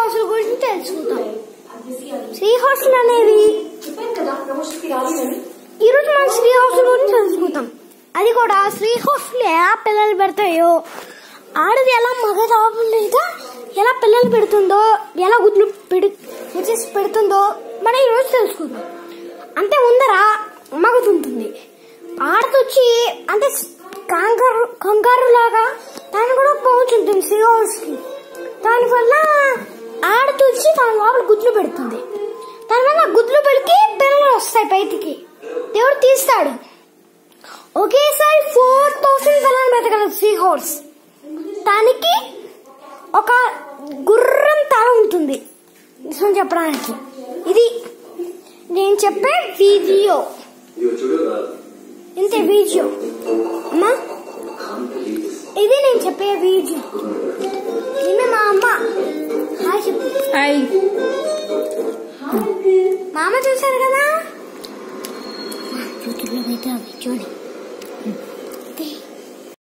హౌస్ల గురించి తెలుసుకుందాం శ్రీ హౌస్లు అనేవి ఈరోజు మనం శ్రీ హౌస్ల గురించి తెలుసుకుందాం అది కూడా శ్రీ హౌస్లు ఎలా పిల్లలు పెడతాయో ఆడది ఎలా మగ రాబు లేదా ఎలా పిల్లలు పెడుతుందో ఎలా గుడ్లు పెడు వచ్చేసి పెడుతుందో మనం ఈరోజు తెలుసుకుందాం అంటే ముందర మగతుంటుంది ఆడతొచ్చి అంటే కంగారు కంగారు లాగా దాని కూడా పోచుంటుంది శ్రీ హౌస్కి దానివల్ల ఆడతొచ్చి దాని లోపల గుడ్లు పెడుతుంది దానివల్ల గుడ్లు పెడికి పిల్లలు వస్తాయి బయటికి దేవుడు తీస్తాడు ఒకేసారి ఫోర్ థౌసండ్ పిల్లలు పెతగలదు సీ హార్స్ దానికి ఒక గుర్రం తల ఉంటుంది నిజం చెప్పడానికి ఇది నేను చెప్పే వీడియో ఇంతే వీడియో అమ్మా ఇది నేను చెప్పే వీడియో ఈమె మా అమ్మ హాయ్ చెప్పు హాయ్ మామ చూశారు కదా యూట్యూబ్లో అయితే ఆ వీడియోని